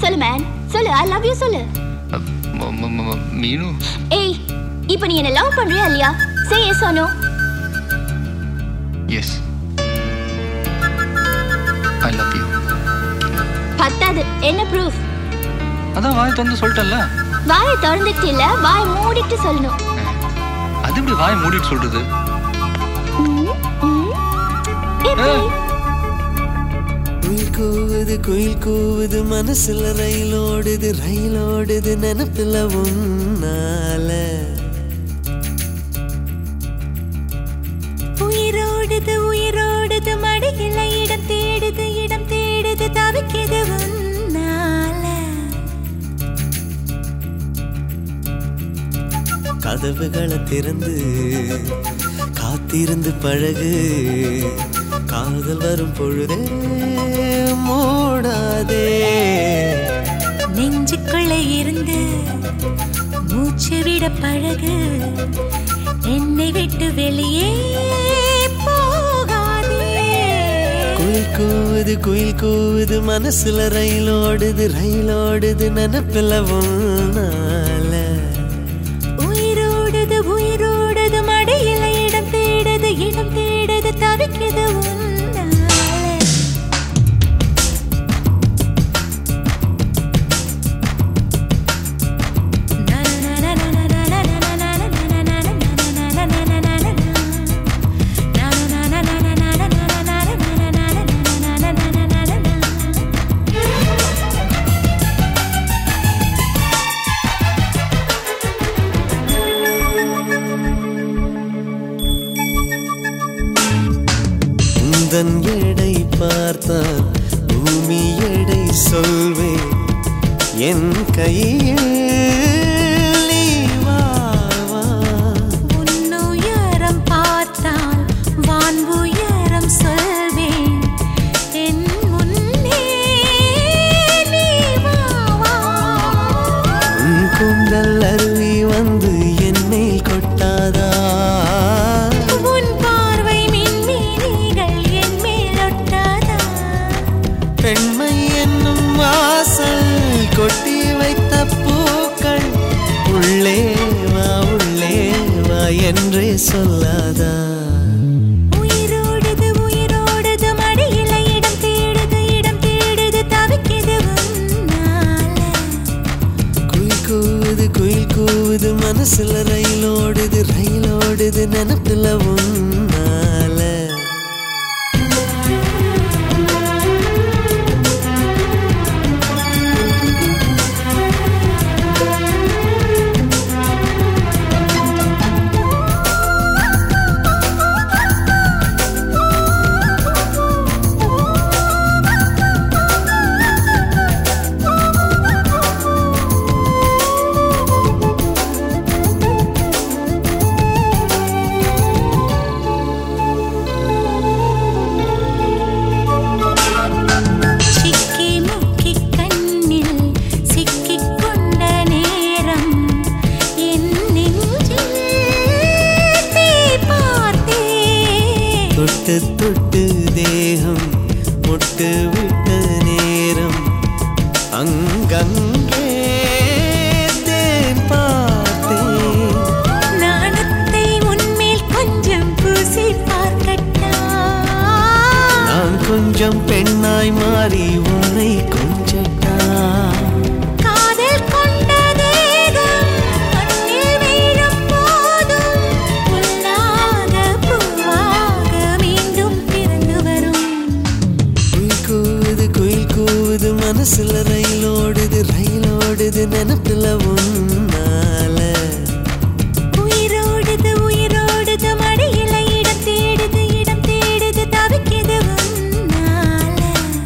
சொல்லு மேன் சொல்லு ஐ love you சொல்லு அ, ம- ம- ம- மீனு ஏய் இப்போ நீ என்ன லவ் பண்றியா இல்லையா say yes or no yes I love you பத்தாது என்ன ப்ரூஃப் அதான் வாய் திறந்து சொல்லிட்டேன்ல வாயை திறந்துட்டு இல்ல வாயை மூடிட்டு சொல்லணும் அது எப்படி வாய் மூடிட்டு சொல்றது ம், ம். எப்படி? குயில் கூவுது குயில் கூவுது மனசுல ரயில் ஓடுது ரயில் ஓடுது நினப்புல உன்னால உயிரோடுது உயிரோடுது மடியில இடம் தேடுது இடம் தேடுது தவிக்குது உன்னால கதவுகளை திறந்து காத்திருந்து பழகு காதல் வரும் பொழுதே மூடாதே நெஞ்சுக்குள்ள இருந்து மூச்சு விட பழகு என்னை விட்டு வெளியே போகாதே குயில் கூவுது குயில் கூவுது மனசுல ரயில் ஓடுது ரயில் ஓடுது நினப்புல உன்னால உயிரோடுது உயிரோடுது மடியில இடம் தேடுது இடம் தேடுது தவிக்குது உன்னால உந்தன் எடை பார்த்தால் பூமி எடை சொல்வேன் என் கையில் நீ வா, வா. உன்னுயரம் பார்த்தால் வான் உயரம் சொல்வேன் என் முன்னே நீ வா, வா. உன் கூந்தல் அருவி வந்து என்னில் கொட்டாதா உன் பார்வை மின்மினிகள் என் மேல் ஒட்டாதா? பெண்மை என்னும் வாசல் கொட்டி வைத்த பூக்கள் உள்ளே வா உள்ளே வா என்றே சொல்லாதா உயிரோடுது உயிரோடுது மடியில இடம் தேடுது இடம் தேடுது தவிக்குது உன்னால குயில் கூவுது குயில் கூவுது மனசுல ரயில் ஓடுது ரயில் ஓடுது நினப்புல உன்னால சிக்கி முக்கி கண்ணில் சிக்கிக் கொண்ட நேரம் என் நெஞ்சில் தீ பார்த்தேன் தொட்டு தொட்டு தேகம் முட்டு விட்ட நேரம் அங்கங்கே தேன் பார்த்தேன் நாணத்தை உன்மேல் கொஞ்சம் பூசி பார்க்கட்டா நான் கொஞ்சம் பெண்ணாய் மாறி உன்னை கொஞ்சட்டா காதல் கொண்ட தேகம் மண்ணில் வீழும் போதும் புல்லாக பூவாக மீண்டும் பிறந்து வரும் குயில் கூவுது குயில் கூவுது மனசுல ரயில் ஓடுது ரயில் ஓடுது நினப்புல உன்னால உயிரோடுது உயிரோடுது மடியில இடம் தேடுது இடம் தேடுது தவிக்குது உன்னால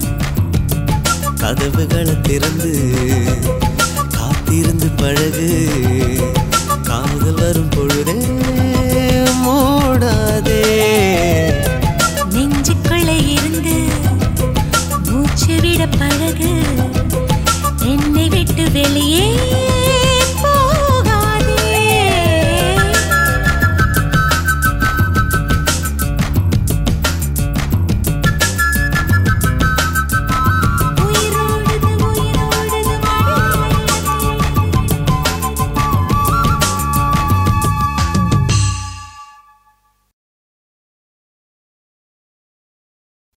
கதவுகளை திறந்து காத்திருந்து பழகு காதல் வரும் பொழுதே மூடாதே நெஞ்சுக்குள்ள இருந்து மூச்சு விட பழகு